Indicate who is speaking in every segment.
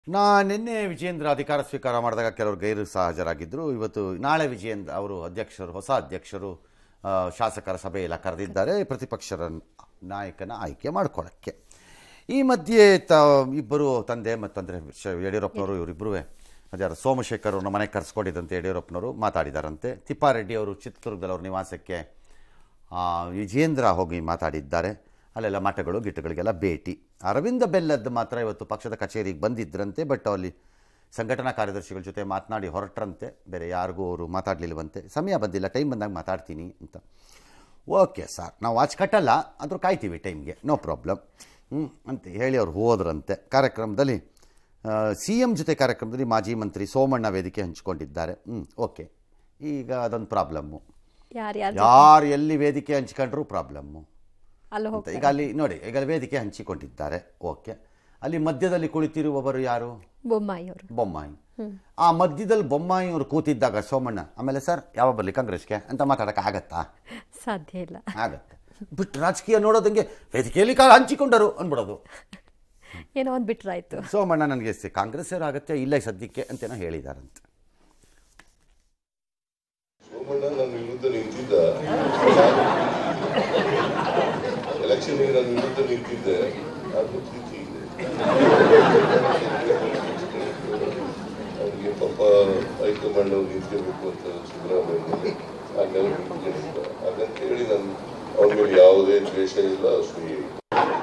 Speaker 1: ನಾ ನಿನ್ನೆ ವಿಜಯೇಂದ್ರ ಅಧಿಕಾರ ಸ್ವೀಕಾರ ಮಾಡಿದಾಗ ಕೆಲವರು ಗೈರು ಸಹಜರಾಗಿದ್ದರು ಇವತ್ತು ನಾಳೆ ವಿಜಯೇಂದ್ರ ಅವರು ಅಧ್ಯಕ್ಷರು ಹೊಸ ಅಧ್ಯಕ್ಷರು ಆ, ಶಾಸಕರ ಸಭೆ ಎಲ್ಲ ಕರೆದಿದ್ದಾರೆ ಪ್ರತಿಪಕ್ಷರ ನಾಯಕನ ಆಯ್ಕೆ ಮಾಡ್ಕೊಳ್ಳೋಕ್ಕೆ ಈ ಮಧ್ಯೆ ತ ಇಬ್ಬರು ತಂದೆ ಮತ್ತಂದರೆ ಶ- ಯಡಿಯೂರಪ್ಪನವರು ಇವರಿಬ್ಬರೂ ಅದ್ಯಾರು ಸೋಮಶೇಖರ್ ಅವ್ರನ್ನ ಮನೆಗೆ ಕರೆಸ್ಕೊಂಡಿದ್ದಂತೆ ಯಡಿಯೂರಪ್ಪನವರು ಮಾತಾಡಿದಾರಂತೆ ತಿಪ್ಪಾರೆಡ್ಡಿ ಅವರು ಚಿತ್ರದುರ್ಗದಲ್ಲಿ ಅವ್ರ ನಿವಾಸಕ್ಕೆ ಆ, ವಿಜೇಂದ್ರ ಹೋಗಿ ಮಾತಾಡಿದ್ದಾರೆ ಅಲ್ಲೆಲ್ಲ ಮಠಗಳು ಗಿಟ್ಟಗಳಿಗೆಲ್ಲ ಭೇಟಿ ಅರವಿಂದ ಬೆಲ್ಲದ್ ಮಾತ್ರ ಇವತ್ತು ಪಕ್ಷದ ಕಚೇರಿಗೆ ಬಂದಿದ್ರಂತೆ ಬಟ್ ಅಲ್ಲಿ ಸಂಘಟನಾ ಕಾರ್ಯದರ್ಶಿಗಳ ಜೊತೆ ಮಾತನಾಡಿ ಹೊರಟ್ರಂತೆ ಬೇರೆ ಯಾರಿಗೂ ಅವರು ಮಾತಾಡಲಿಲ್ವಂತೆ ಸಮಯ ಬಂದಿಲ್ಲ ಟೈಮ್ ಬಂದಾಗ ಮಾತಾಡ್ತೀನಿ ಅಂತ ಓಕೆ ಸರ್ ನಾವು ವಾಚ್ ಕಟ್ಟಲ್ಲ ಆದರೂ ಕಾಯ್ತೀವಿ ಟೈಮ್ಗೆ ನೋ ಪ್ರಾಬ್ಲಮ್ ಹ್ಞೂ ಅಂತ ಹೇಳಿ ಅವ್ರು ಹೋದ್ರಂತೆ ಕಾರ್ಯಕ್ರಮದಲ್ಲಿ ಸಿ ಎಮ್ ಜೊತೆ ಕಾರ್ಯಕ್ರಮದಲ್ಲಿ ಮಾಜಿ ಮಂತ್ರಿ ಸೋಮಣ್ಣ ವೇದಿಕೆ ಹಂಚಿಕೊಂಡಿದ್ದಾರೆ ಹ್ಞೂ ಓಕೆ ಈಗ ಅದೊಂದು ಪ್ರಾಬ್ಲಮ್ಮು
Speaker 2: ಯಾರ್ಯಾರು
Speaker 1: ಯಾರು ಎಲ್ಲಿ ವೇದಿಕೆ ಹಂಚ್ಕೊಂಡ್ರು ಪ್ರಾಬ್ಲಮ್ಮು
Speaker 2: ಅಲ್ಲಿ
Speaker 1: ಅಂತ
Speaker 2: ಹೋಗ್ತಾರೆ
Speaker 1: ಈಗ ಅಲ್ಲಿ ನೋಡಿ ಈಗ ಅಲ್ಲಿ ವೇದಿಕೆ ಹಂಚಿಕೊಂಡಿದ್ದಾರೆ ಓಕೆ ಅಲ್ಲಿ ಮಧ್ಯದಲ್ಲಿ ಕುಳಿತಿರುವವರು ಯಾರು
Speaker 2: ಬೊಮ್ಮಾಯಿ ಅವರು
Speaker 1: ಬೊಮ್ಮಾಯಿ ಆ ಮಧ್ಯದಲ್ಲಿ ಬೊಮ್ಮಾಯಿ ಅವರು ಕೂತಿದ್ದಾಗ ಸೋಮಣ್ಣ ಆಮೇಲೆ ಸರ್ ಯಾವ ಬರಲಿ ಕಾಂಗ್ರೆಸ್ಗೆ ಅಂತ ಮಾತಾಡಕ್ಕೆ ಆಗತ್ತಾ
Speaker 2: ಸಾಧ್ಯ ಇಲ್ಲ
Speaker 1: ಆಗತ್ತೆ ಬಿಟ್ಟು ರಾಜಕೀಯ ನೋಡೋದಂಗೆ ವೇದಿಕೆಯಲ್ಲಿ ಕಾ ಹಂಚಿಕೊಂಡರು ಅನ್ಬಿಡೋದು
Speaker 2: ಏನೋ ಒಂದು ಬಿಟ್ರಾಯ್ತು
Speaker 1: ಸೋಮಣ್ಣ ನನಗೆ ಸಿ- ಕಾಂಗ್ರೆಸ್ ಅವ್ರ ಅಗತ್ಯ ಇಲ್ಲ ಈ ಸದ್ಯಕ್ಕೆ ಅಂತೇನೋ ಹೇಳಿದಾರಂತೆ
Speaker 3: ಸೋಮಣ್ಣ ನನ್ನ ವಿರುದ್ಧ ನಿಂತಿದ್ದ ಎಲೆಕ್ಷನ್ಗೆ ನನ್ನ ವಿರುದ್ಧ ನಿಂತಿದ್ದೆ ಅದು ಪ್ರೀತಿ ಇದೆ ಅವ್ರಿಗೆ ಪಾಪ ಹೈಕಮಾಂಡ್ ಅವ್ರು ನಿಂತ್ಕೋಬೇಕು ಅಂತ ಸಿದ್ದರಾಮಯ್ಯ ಹಾಗೆಲ್ಲ ನಿಂತ್ಕೊಂಡಿದ್ದ ಹಾಗಂತ ಹೇಳಿ ನಾನು ಅವ್ರ ಮೇಲೆ ಯಾವುದೇ ದ್ವೇಷ ಇಲ್ಲ ಅಸೂಯೆ ಇಲ್ಲ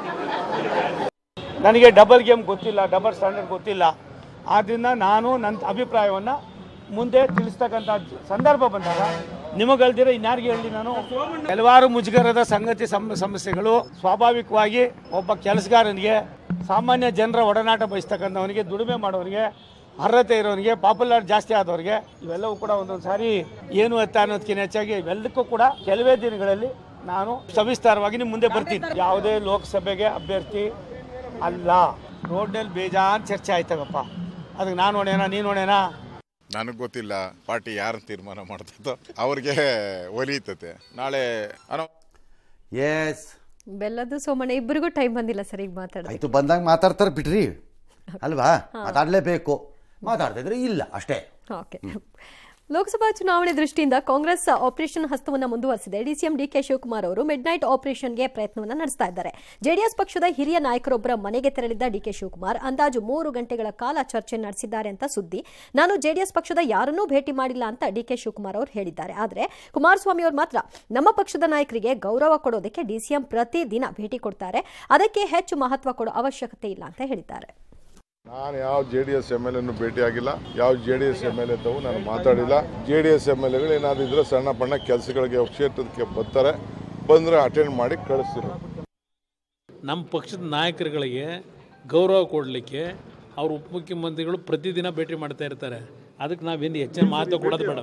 Speaker 4: ನನಗೆ ಡಬಲ್ ಗೇಮ್ ಗೊತ್ತಿಲ್ಲ ಡಬಲ್ ಸ್ಟ್ಯಾಂಡರ್ಡ್ ಗೊತ್ತಿಲ್ಲ ಆದ್ದರಿಂದ ನಾನು ನನ್ನ ಅಭಿಪ್ರಾಯವನ್ನು ಮುಂದೆ ತಿಳಿಸ್ತಕ್ಕಂಥ ಸಂದರ್ಭ ಬಂದಾಗ ನಿಮಗಲ್ದಿರ ಇನ್ಯಾರಿಗೆ ಹೇಳಿ ನಾನು ಕೆಲವಾರು ಮುಜುಗರದ ಸಂಗತಿ ಸಮ ಸಮಸ್ಯೆಗಳು ಸ್ವಾಭಾವಿಕವಾಗಿ ಒಬ್ಬ ಕೆಲಸಗಾರನಿಗೆ ಸಾಮಾನ್ಯ ಜನರ ಒಡನಾಟ ಬಯಸ್ತಕ್ಕಂಥವನಿಗೆ ದುಡಿಮೆ ಮಾಡೋನಿಗೆ ಅರ್ಹತೆ ಇರೋನಿಗೆ ಪಾಪ್ಯುಲರ್ ಜಾಸ್ತಿ ಆದವ್ರಿಗೆ ಇವೆಲ್ಲವೂ ಕೂಡ ಒಂದೊಂದು ಸಾರಿ ಏನು ಎತ್ತ ಅನ್ನೋದಕ್ಕಿಂತ ಹೆಚ್ಚಾಗಿ ಇವೆಲ್ಲಕ್ಕೂ ಕೂಡ ಕೆಲವೇ ದಿನಗಳಲ್ಲಿ ನಾನು ಸವಿಸ್ತಾರವಾಗಿ ನಿಮ್ಮ ಮುಂದೆ ಬರ್ತೀನಿ ಯಾವುದೇ ಲೋಕಸಭೆಗೆ ಅಭ್ಯರ್ಥಿ ಅಲ್ಲ ರೋಡ್ನಲ್ಲಿ ಬೇಜಾನ್ ಚರ್ಚೆ ಆಯ್ತಗಪ್ಪ ಅದಕ್ಕೆ ನಾನು ನೋಡೇನಾ ನೀನು ನೋಡೇನಾ
Speaker 5: ನನಗೆ ಗೊತ್ತಿಲ್ಲ ಪಾರ್ಟಿ ಯಾರು ತೀರ್ಮಾನ ಮಾಡ್ತದೋ ಅವ್ರಿಗೆ ಒಲಿತತೆ ನಾಳೆ ಅನೋ
Speaker 1: ಎಸ್
Speaker 2: ಬೆಲ್ಲದ್ದು ಸೋಮಣ್ಣ ಇಬ್ಬರಿಗೂ ಟೈಮ್ ಬಂದಿಲ್ಲ ಸರ್ ಈಗ ಮಾತಾಡೋದು
Speaker 1: ಆಯಿತು ಬಂದಾಗ ಮಾತಾಡ್ತಾರೆ ಬಿಡ್ರಿ ಅಲ್ವಾ ಮಾತಾಡಲೇಬೇಕು ಮಾತಾಡ್ತಿದ್ರೆ ಇಲ್ಲ ಅಷ್ಟೇ
Speaker 2: ಓಕೆ ಲೋಕಸಭಾ ಚುನಾವಣೆ ದೃಷ್ಟಿಯಿಂದ ಕಾಂಗ್ರೆಸ್ ಆಪರೇಷನ್ ಹಸ್ತವನ್ನು ಮುಂದುವರೆಸಿದೆ ಡಿಸಿಎಂ ಡಿಕೆ ಶಿವಕುಮಾರ್ ಅವರು ಮಿಡ್ ನೈಟ್ ಆಪರೇಷನ್ಗೆ ಪ್ರಯತ್ನವನ್ನು ನಡೆಸ್ತಾ ಇದ್ದಾರೆ ಜೆಡಿಎಸ್ ಪಕ್ಷದ ಹಿರಿಯ ನಾಯಕರೊಬ್ಬರ ಮನೆಗೆ ತೆರಳಿದ್ದ ಡಿಕೆ ಶಿವಕುಮಾರ್ ಅಂದಾಜು ಮೂರು ಗಂಟೆಗಳ ಕಾಲ ಚರ್ಚೆ ನಡೆಸಿದ್ದಾರೆ ಅಂತ ಸುದ್ದಿ ನಾನು ಜೆಡಿಎಸ್ ಪಕ್ಷದ ಯಾರನ್ನೂ ಭೇಟಿ ಮಾಡಿಲ್ಲ ಅಂತ ಡಿಕೆ ಶಿವಕುಮಾರ್ ಅವರು ಹೇಳಿದ್ದಾರೆ ಆದರೆ ಕುಮಾರಸ್ವಾಮಿ ಅವರು ಮಾತ್ರ ನಮ್ಮ ಪಕ್ಷದ ನಾಯಕರಿಗೆ ಗೌರವ ಕೊಡೋದಕ್ಕೆ ಡಿಸಿಎಂ ಪ್ರತಿದಿನ ಭೇಟಿ ಕೊಡ್ತಾರೆ ಅದಕ್ಕೆ ಹೆಚ್ಚು ಮಹತ್ವ ಕೊಡೋ ಅವಶ್ಯಕತೆ ಇಲ್ಲ ಅಂತ ಹೇಳಿದ್ದಾರೆ
Speaker 5: ನಾನು ಯಾವ J D S M L ಎನ್ನು ಭೇಟಿ ಆಗಿಲ್ಲ ಯಾವ J D S M L A ತಾವು ನಾನು ಮಾತಾಡಿಲ್ಲ J D S M L ಎಗಳು ಏನಾದ್ರು ಇದ್ರೆ ಸಣ್ಣ ಪಣ್ಣ ಕೆಲಸಗಳಿಗೆ ಕ್ಷೇತ್ರಕ್ಕೆ ಬರ್ತಾರೆ ಬಂದರೆ ಅಟೆಂಡ್ ಮಾಡಿ ಕಳಿಸ್ತೀನಿ
Speaker 6: ನಮ್ಮ ಪಕ್ಷದ ನಾಯಕರುಗಳಿಗೆ ಗೌರವ ಕೊಡಲಿಕ್ಕೆ ಅವ್ರ ಉಪಮುಖ್ಯಮಂತ್ರಿಗಳು ಪ್ರತಿದಿನ ಭೇಟಿ ಮಾಡ್ತಾ ಇರ್ತಾರೆ ಅದಕ್ಕೆ ನಾವೇನು ಹೆಚ್ಚಿನ ಮಾತು ಕೊಡೋದು ಬೇಡ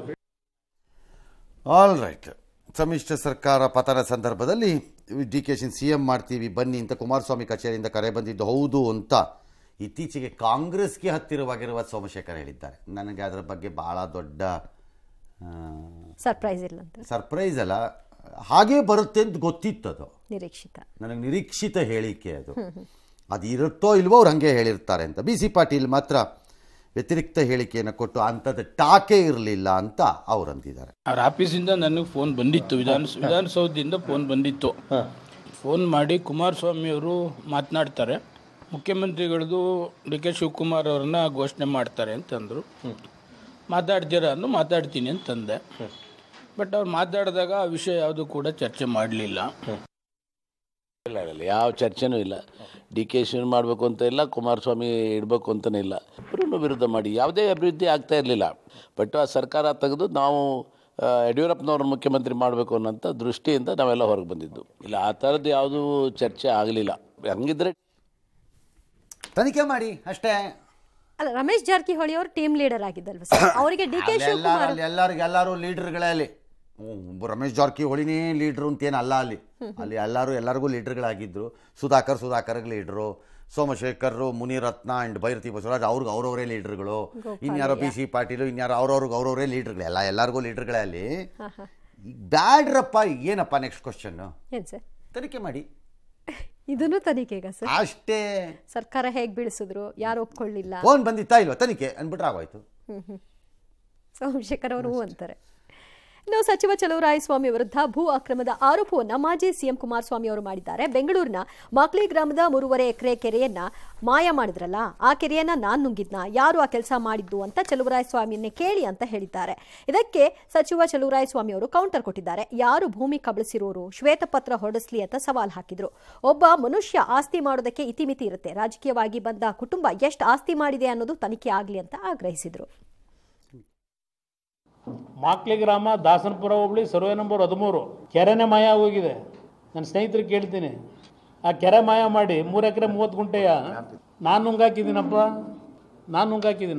Speaker 1: ಆಲ್ ರೈಟ್ ಸಮ್ಮಿಶ್ರ ಸರ್ಕಾರ ಪತನ ಸಂದರ್ಭದಲ್ಲಿ ಡಿ ಕೆ ಶಿನ್ ಸಿ ಎಂ ಮಾಡ್ತೀವಿ ಬನ್ನಿ ಅಂತ ಕುಮಾರಸ್ವಾಮಿ ಕಚೇರಿಯಿಂದ ಕರೆ ಬಂದಿದ್ದು ಹೌದು ಅಂತ ಇತ್ತೀಚೆಗೆ ಕಾಂಗ್ರೆಸ್ಗೆ ಹತ್ತಿರವಾಗಿರುವ ಸೋಮಶೇಖರ್ ಹೇಳಿದ್ದಾರೆ ನನಗೆ ಅದರ ಬಗ್ಗೆ ಭಾಳ ದೊಡ್ಡ
Speaker 2: ಸರ್ಪ್ರೈಸ್ ಇಲ್ಲ ಅಂತ
Speaker 1: ಸರ್ಪ್ರೈಸ್ ಅಲ್ಲ ಹಾಗೇ ಬರುತ್ತೆ ಅಂತ ಗೊತ್ತಿತ್ತು ಅದು
Speaker 2: ನಿರೀಕ್ಷಿತ
Speaker 1: ನನಗೆ ನಿರೀಕ್ಷಿತ ಹೇಳಿಕೆ ಅದು ಅದು ಇರುತ್ತೋ ಇಲ್ವೋ ಅವ್ರು ಹಾಗೆ ಹೇಳಿರ್ತಾರೆ ಅಂತ ಬಿ ಸಿ ಪಾಟೀಲ್ ಮಾತ್ರ ವ್ಯತಿರಿಕ್ತ ಹೇಳಿಕೆಯನ್ನು ಕೊಟ್ಟು ಅಂಥದ್ದು ಟಾಕೆ ಇರಲಿಲ್ಲ ಅಂತ ಅವ್ರು ಅಂದಿದ್ದಾರೆ
Speaker 7: ಅವ್ರ ಆಫೀಸಿಂದ ನನಗೆ ಫೋನ್ ಬಂದಿತ್ತು ವಿಧಾನ ವಿಧಾನಸೌಧದಿಂದ ಫೋನ್ ಬಂದಿತ್ತು ಫೋನ್ ಮಾಡಿ ಕುಮಾರಸ್ವಾಮಿ ಅವರು ಮಾತನಾಡ್ತಾರೆ ಮುಖ್ಯಮಂತ್ರಿಗಳದ್ದು ಡಿ ಕೆ ಶಿವಕುಮಾರ್ ಅವ್ರನ್ನ ಘೋಷಣೆ ಮಾಡ್ತಾರೆ ಅಂತಂದರು ಮಾತಾಡ್ತೀರಾ ಅಂದು ಮಾತಾಡ್ತೀನಿ ಅಂತಂದೆ ಬಟ್ ಅವ್ರು ಮಾತಾಡಿದಾಗ ಆ ವಿಷಯ ಯಾವುದು ಕೂಡ ಚರ್ಚೆ ಮಾಡಲಿಲ್ಲ
Speaker 8: ಇಲ್ಲ ಇಲ್ಲ ಯಾವ ಚರ್ಚೆನೂ ಇಲ್ಲ ಡಿ ಕೆ ಶಿವನ್ ಮಾಡಬೇಕು ಅಂತ ಇಲ್ಲ ಕುಮಾರಸ್ವಾಮಿ ಇಡಬೇಕು ಅಂತಲೇ ಇಲ್ಲ ಇಬ್ಬರನ್ನು ವಿರುದ್ಧ ಮಾಡಿ ಯಾವುದೇ ಅಭಿವೃದ್ಧಿ ಆಗ್ತಾ ಇರಲಿಲ್ಲ ಬಟ್ ಆ ಸರ್ಕಾರ ತೆಗೆದು ನಾವು ಆ, ಯಡಿಯೂರಪ್ಪನವ್ರ ಮುಖ್ಯಮಂತ್ರಿ ಮಾಡಬೇಕು ಅನ್ನೋಂಥ ದೃಷ್ಟಿಯಿಂದ ನಾವೆಲ್ಲ ಹೊರಗೆ ಬಂದಿದ್ದು ಇಲ್ಲ ಆ ಥರದ್ದು ಯಾವುದೂ ಚರ್ಚೆ ಆಗಲಿಲ್ಲ ಹಂಗಿದ್ರೆ
Speaker 1: ತನಿಖೆ ಮಾಡಿ ಅಷ್ಟೇ
Speaker 2: ಅಲ್ಲ ರಮೇಶ್ ಜಾರಕಿಹೊಳಿ ಅವರು ಟೀಮ್ ಲೀಡರ್ ಆಗಿದ್ದಲ್ವ ಸರ್ ಅವರಿಗೆ ಡಿ ಕೆ
Speaker 1: ಅಲ್ಲೆಲ್ಲ
Speaker 2: ಶಿವಕುಮಾರ್
Speaker 1: ಅಲ್ಲಿ ಎಲ್ಲರಿಗೂ ಎಲ್ಲರೂ ಲೀಡರ್ಗಳೇ ಅಲ್ಲಿ ಹ್ಮ್, ರಮೇಶ್ ಜಾರಕಿಹೊಳಿನೇ ಲೀಡ್ರು ಅಂತೇನು ಅಲ್ಲ ಅಲ್ಲಿ ಅಲ್ಲಿ ಎಲ್ಲರೂ ಎಲ್ಲರಿಗೂ ಲೀಡರ್ಗಳಾಗಿದ್ದರು ಸುಧಾಕರ್ ಸುಧಾಕರ್ಗೆ ಲೀಡ್ರು ಸೋಮಶೇಖರ್ ಮುನಿರತ್ನ ಆ್ಯಂಡ್ ಭೈರತಿ ಬಸವರಾಜ್ ಅವ್ರಿಗೆ ಅವ್ರವರೇ ಲೀಡರ್ಗಳು ಇನ್ಯಾರೋ ಬಿ ಸಿ ಪಾಟೀಲು ಇನ್ಯಾರೋ ಅವ್ರವ್ರಿಗೆ ಅವ್ರವರೇ ಲೀಡರ್ಗಳು ಎಲ್ಲ ಎಲ್ಲರಿಗೂ ಲೀಡರ್ಗಳೇ ಅಲ್ಲಿ ಈಗ ಬ್ಯಾಡ್ರಪ್ಪ ಏನಪ್ಪ ನೆಕ್ಸ್ಟ್ ಕ್ವಶನ್ನು
Speaker 2: ಏನ್ ಸರ್
Speaker 1: ತನಿಖೆ ಮಾಡಿ
Speaker 2: ಇದನ್ನು ತನಿಖೆಗ ಸರ್
Speaker 1: ಅಷ್ಟೇ
Speaker 2: ಸರ್ಕಾರ ಹೇಗ್ ಬೀಳಿಸಿದ್ರು ಯಾರು ಒಪ್ಕೊಳ್ಳಿಲ್ಲ
Speaker 1: ಫೋನ್ ಬಂದಿತ್ತಾ ಇಲ್ವಾ ತನಿಖೆ ಅಂದ್ಬಿಟ್ರೆ ಆಗೋಯ್ತು
Speaker 2: ಸೋಮಶೇಖರ್ ಅವರು ಹೂ ಅಂತಾರೆ ಇನ್ನು ಸಚಿವ ಚಲುವರಾಯಸ್ವಾಮಿ ವಿರುದ್ಧ ಭೂ ಅಕ್ರಮದ ಆರೋಪವನ್ನ ಮಾಜಿ ಸಿಎಂ ಕುಮಾರಸ್ವಾಮಿ ಅವರು ಮಾಡಿದ್ದಾರೆ ಬೆಂಗಳೂರಿನ ಮಾಕ್ಲಿ ಗ್ರಾಮದ ಮೂರುವರೆ ಎಕರೆ ಕೆರೆಯನ್ನ ಮಾಯ ಮಾಡಿದ್ರಲ್ಲ ಆ ಕೆರೆಯನ್ನ ನಾನ್ ನುಂಗಿದ್ನ ಯಾರು ಆ ಕೆಲಸ ಮಾಡಿದ್ದು ಅಂತ ಚಲುವರಾಯಸ್ವಾಮಿಯನ್ನೇ ಕೇಳಿ ಅಂತ ಹೇಳಿದ್ದಾರೆ ಇದಕ್ಕೆ ಸಚಿವ ಚಲುವರಾಯಸ್ವಾಮಿ ಅವರು ಕೌಂಟರ್ ಕೊಟ್ಟಿದ್ದಾರೆ ಯಾರು ಭೂಮಿ ಕಬಳಿಸಿರೋರು ಶ್ವೇತಪತ್ರ ಹೊರಡಿಸ್ಲಿ ಅಂತ ಸವಾಲ್ ಹಾಕಿದ್ರು ಒಬ್ಬ ಮನುಷ್ಯ ಆಸ್ತಿ ಮಾಡೋದಕ್ಕೆ ಇತಿಮಿತಿ ಇರುತ್ತೆ ರಾಜಕೀಯವಾಗಿ ಬಂದ ಕುಟುಂಬ ಎಷ್ಟು ಆಸ್ತಿ ಮಾಡಿದೆ ಅನ್ನೋದು ತನಿಖೆ ಆಗಲಿ ಅಂತ ಆಗ್ರಹಿಸಿದ್ರು
Speaker 6: ಮಾಕ್ಲಿ ಗ್ರಾಮ ದಾಸನಪುರ ಹೋಬಳಿ ಸರ್ವೆ ನಂಬರ್ ಹದಿಮೂರು ಕೆರೆನೇ ಮಾಯ ಹೋಗಿದೆ ನನ್ನ ಸ್ನೇಹಿತರಿಗೆ ಕೇಳ್ತೀನಿ ಆ ಕೆರೆ ಮಾಯ ಮಾಡಿ ಮೂರು ಎಕರೆ ಮೂವತ್ತು ಗುಂಟೆಯ ನಾನು ನುಂಗಾಕಿದ್ದೀನಪ್ಪ ನಾನು ನುಂಗಾಕಿದ್ದೀನ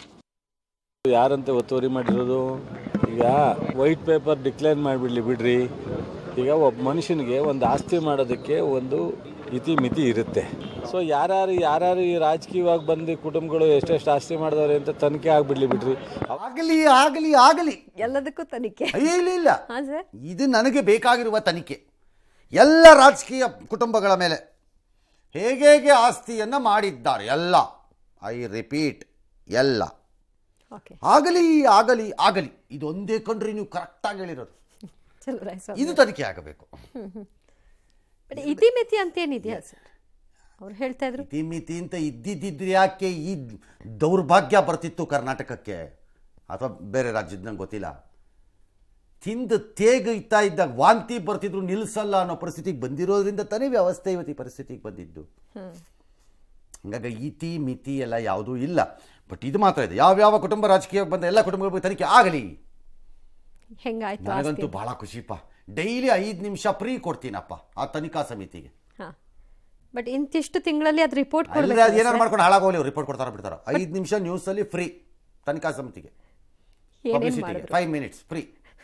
Speaker 9: ಯಾರಂತೆ ಒತ್ತುವರಿ ಮಾಡಿರೋದು ಈಗ ವೈಟ್ ಪೇಪರ್ ಡಿಕ್ಲೇರ್ ಮಾಡಿಬಿಡ್ಲಿ ಬಿಡ್ರಿ ಈಗ ಒಬ್ಬ ಮನುಷ್ಯನಿಗೆ ಒಂದು ಆಸ್ತಿ ಮಾಡೋದಕ್ಕೆ ಒಂದು ಇತಿ ಮಿತಿ ಇರುತ್ತೆ ಸೊ ಯಾರ್ಯಾರು ಯಾರ್ಯಾರು ಈ ರಾಜಕೀಯವಾಗಿ ಬಂದು ಕುಟುಂಬಗಳು ಎಷ್ಟೆಷ್ಟು ಆಸ್ತಿ ಮಾಡಿದವ್ರೆ ಅಂತ ತನಿಖೆ ಆಗಿಬಿಡ್ಲಿ ಬಿಡ್ರಿ
Speaker 1: ಆಗಲಿ ಆಗಲಿ ಆಗಲಿ
Speaker 2: ಎಲ್ಲದಕ್ಕೂ ತನಿಖೆ
Speaker 1: ಅಯ್ಯೋ ಇಲ್ಲ ಇಲ್ಲ
Speaker 2: ಹಾ ಸರ್
Speaker 1: ಇದು ನನಗೆ ಬೇಕಾಗಿರುವ ತನಿಖೆ ಎಲ್ಲ ರಾಜಕೀಯ ಕುಟುಂಬಗಳ ಮೇಲೆ ಹೇಗೆ ಹೇಗೆ ಆಸ್ತಿಯನ್ನು ಮಾಡಿದ್ದಾರೆ ಎಲ್ಲ ಐ ರಿಪೀಟ್ ಎಲ್ಲ
Speaker 2: ಓಕೆ
Speaker 1: ಆಗಲಿ ಆಗಲಿ ಆಗಲಿ ಇದೊಂದೇ ಕಂಡ್ರಿ ನೀವು ಕರೆಕ್ಟಾಗಿ ಹೇಳಿರೋದು
Speaker 2: ಚಲುವರಾಯಸ್ವಾಮಿ
Speaker 1: ಇದು ತನಿಖೆ ಆಗಬೇಕು
Speaker 2: ಬಟ್ ಇತಿಮಿತಿ ಅಂತೇನಿದೆಯಾ ಸರ್ ಅವ್ರು ಹೇಳ್ತಾ ಇದ್ರು
Speaker 1: ಇತಿಮಿತಿ ಅಂತ ಇದ್ದಿದ್ದಿದ್ರೆ ಯಾಕೆ ಈ ದೌರ್ಭಾಗ್ಯ ಬರ್ತಿತ್ತು ಕರ್ನಾಟಕಕ್ಕೆ ಅಥವಾ ಬೇರೆ ರಾಜ್ಯದ ನಂಗೆ ಗೊತ್ತಿಲ್ಲ ತಿಂದು ತೇಗೈತಾ ಇದ್ದಾಗ ವಾಂತಿ ಬರ್ತಿದ್ರು ನಿಲ್ಲಿಸಲ್ಲ ಅನ್ನೋ ಪರಿಸ್ಥಿತಿಗೆ ಬಂದಿರೋದ್ರಿಂದ ತಾನೇ ವ್ಯವಸ್ಥೆ ಇವತ್ತು ಈ ಪರಿಸ್ಥಿತಿಗೆ ಬಂದಿದ್ದು ಹಂಗಾಗಿ ಇತಿ ಮಿತಿ ಎಲ್ಲ ಯಾವುದೂ ಇಲ್ಲ ಬಟ್ ಇದು ಮಾತ್ರ ಇದೆ ಯಾವ್ಯಾವ ಕುಟುಂಬ ರಾಜಕೀಯಕ್ಕೆ ಬಂದ ಎಲ್ಲ ಕುಟುಂಬಗಳ ಬಗ್ಗೆ ತನಿಖೆ ಆಗಲಿ
Speaker 2: ಹೆಂಗಾಯ್ತು
Speaker 1: ನನಗಂತೂ
Speaker 2: ಆಸ್ತಿ
Speaker 1: ಬಹಳ ಖುಷಿಪ್ಪ ಡೈಲಿ ಐದು ನಿಮಿಷ ಫ್ರೀ ಕೊಡ್ತೀನಪ್ಪ ಆ ತನಿಖಾ ಸಮಿತಿಗೆ
Speaker 2: ಹಾ ಬಟ್ ಇಂತಿಷ್ಟು ತಿಂಗಳಲ್ಲಿ ಅದು ರಿಪೋರ್ಟ್
Speaker 1: ಅಲ್ಲೇ
Speaker 2: ಕೊಡ್ಬೇಕು
Speaker 1: ಅದು ಏನಾರು ಮಾಡ್ಕೊಂಡು ಹಾಳಾಗೋಲಿ ರಿಪೋರ್ಟ್ ಕೊಡ್ತಾರ ಬಿಡ್ತಾರ ಐದು ನಿಮಿಷ ನ್ಯೂಸಲ್ಲಿ ಫ್ರೀ ತನಿಖಾ ಸಮಿತಿಗೆ
Speaker 2: ಏನೇನ್
Speaker 1: ಪಬ್ಲಿಸಿಟಿಗೆ
Speaker 2: ಮಾಡಿದ್ರು
Speaker 1: ಫೈವ್ ಮಿನಿಟ್ಸ್ ಫ್ರೀ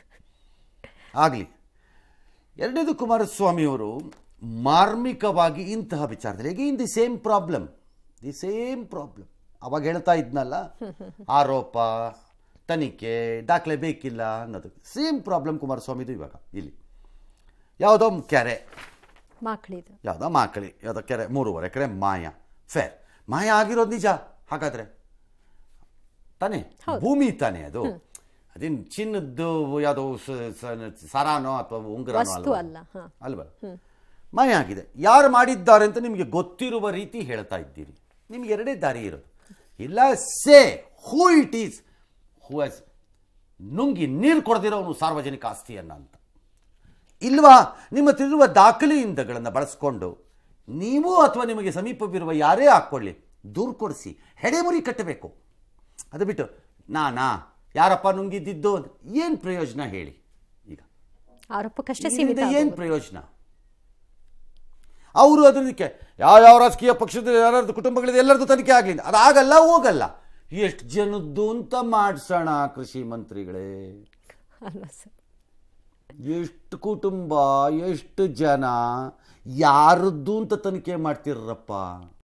Speaker 1: ಆಗಲಿ ಎರಡನೇದು ಕುಮಾರಸ್ವಾಮಿಯವರು ಮಾರ್ಮಿಕವಾಗಿ ಇಂತಹ ವಿಚಾರದಲ್ಲಿ ಈಗ in the same problem the same problem ಅವಾಗ ಹೇಳ್ತಾ ಇದ್ನಲ್ಲ ಆರೋಪ ತನಿಖೆ ದಾಖಲೆ ಬೇಕಿಲ್ಲ ಅನ್ನೋದು ಸೇಮ್ ಪ್ರಾಬ್ಲಮ್ ಕುಮಾರಸ್ವಾಮಿದು ಇವಾಗ ಇಲ್ಲಿ ಯಾವುದೋ ಕೆರೆ
Speaker 2: ಮಕ್ಕಳಿದು
Speaker 1: ಯಾವುದೋ ಮಾಕಳಿ ಯಾವುದೋ ಕೆರೆ ಮೂರುವರೆ ಎಕರೆ ಮಾಯ ಫೇರ್ ಮಾಯ ಆಗಿರೋದು ನಿಜ ಹಾಗಾದ್ರೆ ತಾನೇ ಭೂಮಿ ತಾನೇ ಅದು ಅದೇನು ಚಿನ್ನದ್ದು ಯಾವುದೋ ಸ- ಸ- ಸರಾನೋ ಅಥವಾ ಉಂಗುರನೋ
Speaker 2: ವಸ್ತು
Speaker 1: ಅಲ್ವಾ
Speaker 2: ಅಲ್ಲ ಹಾ
Speaker 1: ಅಲ್ವಾ ಮಾಯ ಆಗಿದೆ ಯಾರು ಮಾಡಿದ್ದಾರೆ ಅಂತ ನಿಮಗೆ ಗೊತ್ತಿರುವ ರೀತಿ ಹೇಳ್ತಾ ಇದ್ದೀರಿ ನಿಮ್ಗೆ ಎರಡೇ ದಾರಿ ಇರೋದು ಇಲ್ಲ say who it is who has ನುಂಗಿ ನೀರು ಕೊಡದಿರೋನು ಸಾರ್ವಜನಿಕ ಆಸ್ತಿಯನ್ನ ಅಂತ ಇಲ್ವಾ ನಿಮ್ಮ ಹತ್ರ ಇರುವ ದಾಖಲೆಯಿಂದಗಳನ್ನು ಬಳಸ್ಕೊಂಡು ನೀವು ಅಥವಾ ನಿಮಗೆ ಸಮೀಪವಿರುವ ಯಾರೇ ಹಾಕ್ಕೊಳ್ಳಿ ದೂರು ಕೊಡಿಸಿ ಹೆಡೆಮುರಿ ಕಟ್ಟಬೇಕು ಅದು ಬಿಟ್ಟು ನಾನಾ ಯಾರಪ್ಪ ನುಂಗಿದ್ದಿದ್ದು ಏನು ಪ್ರಯೋಜನ ಹೇಳಿ ಈಗ
Speaker 2: ಆರೋಪಕ್ಕಷ್ಟೇ
Speaker 1: ಇದರಿಂದ
Speaker 2: ಸೀಮಿತ
Speaker 1: ಏನು
Speaker 2: ಆಗೋದು.
Speaker 1: ಪ್ರಯೋಜನ ಅವರು ಅದಕ್ಕೆ ಯಾವ ಯಾವ ರಾಜಕೀಯ ಪಕ್ಷದ ಯಾರ್ಯಾರ್ದು ಕುಟುಂಬಗಳಿದೆ ಎಲ್ಲರದ್ದು ತನಿಖೆ ಆಗಲಿ ಅದಾಗಲ್ಲ ಹೋಗಲ್ಲ ಎಷ್ಟು ಜನದ್ದು ಅಂತ ಮಾಡ್ಸೋಣ ಕೃಷಿ ಮಂತ್ರಿಗಳೇ
Speaker 2: ಅಲ್ವಾ ಸರ್
Speaker 1: ಎಷ್ಟು ಕುಟುಂಬ ಎಷ್ಟು ಜನ ಯಾರದ್ದು ಅಂತ ತನಿಖೆ ಮಾಡ್ತಿರಪ್ಪ